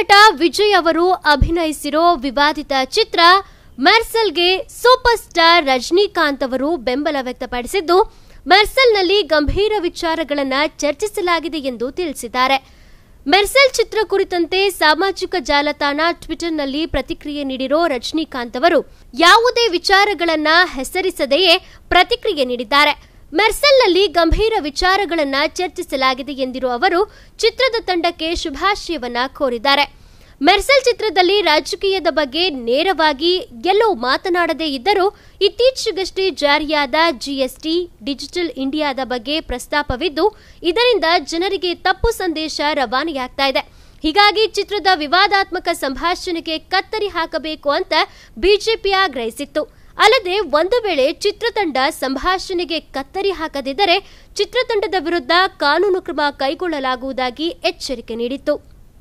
ನಟ ವಿಜಯ್ ಅವರು ಅಭಿನಯಿಸಿರೋ ವಿವಾದಿತ ಚಿತ್ರ ಮೆರ್ಸಲ್ಗೆ ಸೂಪರ್ ಸ್ಟಾರ್ ರಜನಿಕಾಂತ್ ಅವರು ಬೆಂಬಲ ವ್ಯಕ್ತಪಡಿಸಿದ್ದು ಮೆರ್ಸಲ್ನಲ್ಲಿ ಗಂಭೀರ ವಿಚಾರಗಳನ್ನ ಚರ್ಚಿಸಲಾಗಿದೆ ಎಂದು ತಿಳಿಸಿದ್ದಾರೆ ಮೆರ್ಸೆಲ್ ಚಿತ್ರ ಕುರಿತಂತೆ ಸಾಮಾಜಿಕ ಜಾಲತಾಣ ಟ್ವಿಟರ್ನಲ್ಲಿ ಪ್ರತಿಕ್ರಿಯೆ ನೀಡಿರೋ ರಜನಿಕಾಂತ್ ಅವರು ಯಾವುದೇ ವಿಚಾರಗಳನ್ನ ಹೆಸರಿಸದೆಯೇ ಪ್ರತಿಕ್ರಿಯೆ ನೀಡಿದ್ದಾರೆ ಮೆರ್ಸೆಲ್ನಲ್ಲಿ ಗಂಭೀರ ವಿಚಾರಗಳನ್ನ ಚರ್ಚಿಸಲಾಗಿದೆ ಎಂದಿರುವ ಅವರು ಚಿತ್ರದ ತಂಡಕ್ಕೆ ಶುಭಾಶಯವನ್ನ ಕೋರಿದ್ದಾರೆ ಮೆರ್ಸೆಲ್ ಚಿತ್ರದಲ್ಲಿ ರಾಜಕೀಯದ ಬಗ್ಗೆ ನೇರವಾಗಿ ಎಲ್ಲೂ ಮಾತನಾಡದೇ ಇದ್ದರೂ ಇತ್ತೀಚೆಗಷ್ಟೇ ಜಾರಿಯಾದ ಜಿಎಸ್ಟಿ ಡಿಜಿಟಲ್ ಇಂಡಿಯಾದ ಬಗ್ಗೆ ಪ್ರಸ್ತಾಪವಿದ್ದು ಇದರಿಂದ ಜನರಿಗೆ ತಪ್ಪು ಸಂದೇಶ ರವಾನೆಯಾಗ್ತಾ ಇದೆ ಹೀಗಾಗಿ ಚಿತ್ರದ ವಿವಾದಾತ್ಮಕ ಸಂಭಾಷಣೆಗೆ ಕತ್ತರಿ ಹಾಕಬೇಕು ಅಂತ ಬಿಜೆಪಿ ಆಗ್ರಹಿಸಿತ್ತು ಅಲ್ಲದೆ ಒಂದು ವೇಳೆ ಚಿತ್ರತಂಡ ಸಂಭಾಷಣೆಗೆ ಕತ್ತರಿ ಹಾಕದಿದ್ದರೆ ಚಿತ್ರತಂಡದ ವಿರುದ್ಧ ಕಾನೂನು ಕ್ರಮ ಕೈಗೊಳ್ಳಲಾಗುವುದಾಗಿ ಎಚ್ಚರಿಕೆ ನೀಡಿತ್ತು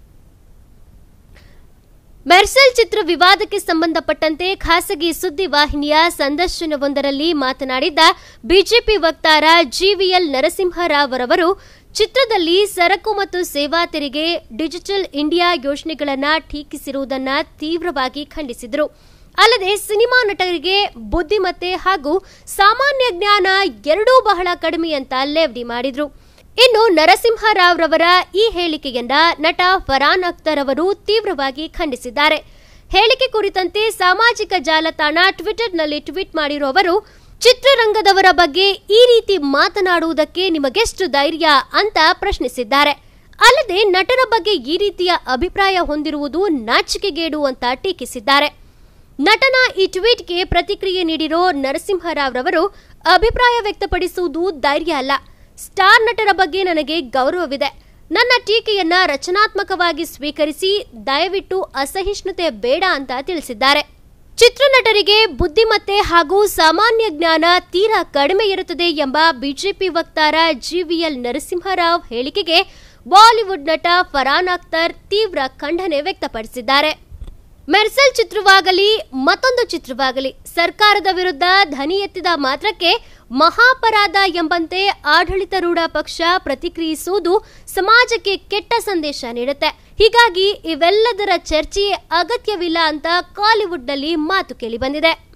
ಮೆರ್ಸೆಲ್ ಚಿತ್ರ ವಿವಾದಕ್ಕೆ ಸಂಬಂಧಪಟ್ಟಂತೆ ಖಾಸಗಿ ಸುದ್ದಿ ವಾಹಿನಿಯ ಸಂದರ್ಶನವೊಂದರಲ್ಲಿ ಮಾತನಾಡಿದ ಬಿಜೆಪಿ ವಕ್ತಾರ ಜಿವಿಎಲ್ ನರಸಿಂಹರಾವ್ ರವರು ಚಿತ್ರದಲ್ಲಿ ಸರಕು ಮತ್ತು ಸೇವಾ ತೆರಿಗೆ ಡಿಜಿಟಲ್ ಇಂಡಿಯಾ ಯೋಜನೆಗಳನ್ನು ಟೀಕಿಸಿರುವುದನ್ನು ತೀವ್ರವಾಗಿ ಖಂಡಿಸಿದರು ಅಲ್ಲದೆ ಸಿನಿಮಾ ನಟರಿಗೆ ಬುದ್ಧಿಮತ್ತೆ ಹಾಗೂ ಸಾಮಾನ್ಯ ಜ್ಞಾನ ಎರಡೂ ಬಹಳ ಕಡಿಮೆ ಅಂತ ಲೇವಡಿ ಮಾಡಿದ್ರು ಇನ್ನು ನರಸಿಂಹರಾವ್ ರವರ ಈ ಹೇಳಿಕೆಯನ್ನ ನಟ ಫರಾನ್ ಅಖ್ತರ್ ಅವರು ತೀವ್ರವಾಗಿ ಖಂಡಿಸಿದ್ದಾರೆ ಹೇಳಿಕೆ ಕುರಿತಂತೆ ಸಾಮಾಜಿಕ ಜಾಲತಾಣ ಟ್ವಿಟರ್ನಲ್ಲಿ ಟ್ವೀಟ್ ಮಾಡಿರುವ ಅವರು ಚಿತ್ರರಂಗದವರ ಬಗ್ಗೆ ಈ ರೀತಿ ಮಾತನಾಡುವುದಕ್ಕೆ ನಿಮಗೆಷ್ಟು ಧೈರ್ಯ ಅಂತ ಪ್ರಶ್ನಿಸಿದ್ದಾರೆ ಅಲ್ಲದೆ ನಟರ ಬಗ್ಗೆ ಈ ರೀತಿಯ ಅಭಿಪ್ರಾಯ ಹೊಂದಿರುವುದು ನಾಚಿಕೆಗೇಡು ಅಂತ ಟೀಕಿಸಿದ್ದಾರೆ ನಟನ ಈ ಟ್ವೀಟ್ಗೆ ಪ್ರತಿಕ್ರಿಯೆ ನೀಡಿರೋ ನರಸಿಂಹರಾವ್ ರವರು ಅಭಿಪ್ರಾಯ ವ್ಯಕ್ತಪಡಿಸುವುದು ಧೈರ್ಯ ಅಲ್ಲ ಸ್ಟಾರ್ ನಟರ ಬಗ್ಗೆ ನನಗೆ ಗೌರವವಿದೆ ನನ್ನ ಟೀಕೆಯನ್ನ ರಚನಾತ್ಮಕವಾಗಿ ಸ್ವೀಕರಿಸಿ ದಯವಿಟ್ಟು ಅಸಹಿಷ್ಣುತೆ ಬೇಡ ಅಂತ ತಿಳಿಸಿದ್ದಾರೆ ಚಿತ್ರನಟರಿಗೆ ಬುದ್ಧಿಮತ್ತೆ ಹಾಗೂ ಸಾಮಾನ್ಯ ಜ್ಞಾನ ತೀರಾ ಕಡಿಮೆ ಇರುತ್ತದೆ ಎಂಬ ಬಿಜೆಪಿ ವಕ್ತಾರ ಜಿವಿಎಲ್ ನರಸಿಂಹರಾವ್ ಹೇಳಿಕೆಗೆ ಬಾಲಿವುಡ್ ನಟ ಫರಾನ್ ಅಖ್ತರ್ ತೀವ್ರ ಖಂಡನೆ ವ್ಯಕ್ತಪಡಿಸಿದ್ದಾರೆ ಮೆರ್ಸೆಲ್ ಚಿತ್ರವಾಗಲಿ ಮತ್ತೊಂದು ಚಿತ್ರವಾಗಲಿ ಸರ್ಕಾರದ ವಿರುದ್ಧ ಧ್ವನಿ ಎತ್ತಿದ ಮಾತ್ರಕ್ಕೆ ಮಹಾಪರಾಧ ಎಂಬಂತೆ ಆಡಳಿತಾರೂಢ ಪಕ್ಷ ಪ್ರತಿಕ್ರಿಯಿಸುವುದು ಸಮಾಜಕ್ಕೆ ಕೆಟ್ಟ ಸಂದೇಶ ನೀಡುತ್ತೆ ಹೀಗಾಗಿ ಇವೆಲ್ಲದರ ಚರ್ಚೆಯೇ ಅಗತ್ಯವಿಲ್ಲ ಅಂತ ಕಾಲಿವುಡ್ನಲ್ಲಿ ಮಾತು ಕೇಳಿಬಂದಿದೆ